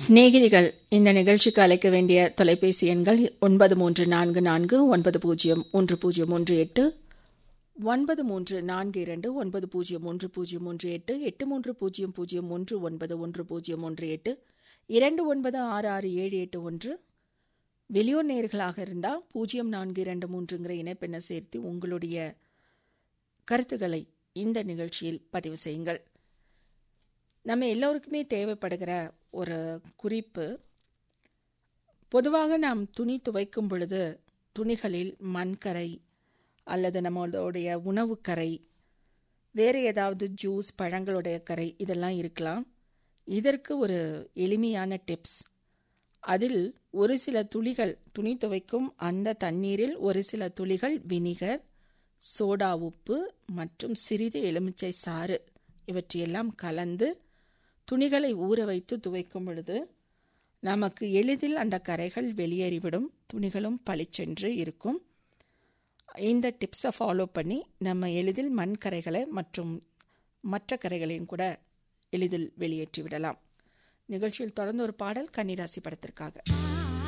சிநேகிதிகள் இந்த நிகழ்ச்சிக்கு அழைக்க வேண்டிய தொலைபேசி எண்கள் ஒன்பது மூன்று நான்கு நான்கு ஒன்பது பூஜ்ஜியம் ஒன்று பூஜ்ஜியம் ஒன்று எட்டு ஒன்பது மூன்று நான்கு இரண்டு ஒன்பது பூஜ்ஜியம் ஒன்று பூஜ்ஜியம் ஒன்று எட்டு எட்டு மூன்று பூஜ்ஜியம் பூஜ்ஜியம் ஒன்று ஒன்பது ஒன்று பூஜ்ஜியம் ஒன்று எட்டு இரண்டு ஒன்பது ஆறு ஆறு ஏழு எட்டு ஒன்று வெளியூர் நேர்களாக இருந்தால் பூஜ்ஜியம் நான்கு இரண்டு மூன்றுங்கிற இணைப்பெண்ணை சேர்த்து உங்களுடைய கருத்துக்களை இந்த நிகழ்ச்சியில் பதிவு செய்யுங்கள் நம்ம எல்லோருக்குமே தேவைப்படுகிற ஒரு குறிப்பு பொதுவாக நாம் துணி துவைக்கும் பொழுது துணிகளில் மண்கரை அல்லது நம்மளுடைய உணவு கரை வேறு ஏதாவது ஜூஸ் பழங்களுடைய கரை இதெல்லாம் இருக்கலாம் இதற்கு ஒரு எளிமையான டிப்ஸ் அதில் ஒரு சில துளிகள் துணி துவைக்கும் அந்த தண்ணீரில் ஒரு சில துளிகள் வினிகர் சோடா உப்பு மற்றும் சிறிது எலுமிச்சை சாறு இவற்றையெல்லாம் கலந்து துணிகளை ஊற வைத்து துவைக்கும் பொழுது நமக்கு எளிதில் அந்த கரைகள் வெளியேறிவிடும் துணிகளும் பளிச்சென்று இருக்கும் இந்த டிப்ஸை ஃபாலோ பண்ணி நம்ம எளிதில் மண் கரைகளை மற்றும் மற்ற கரைகளையும் கூட எளிதில் வெளியேற்றி விடலாம் நிகழ்ச்சியில் தொடர்ந்து ஒரு பாடல் கன்னிராசி படத்திற்காக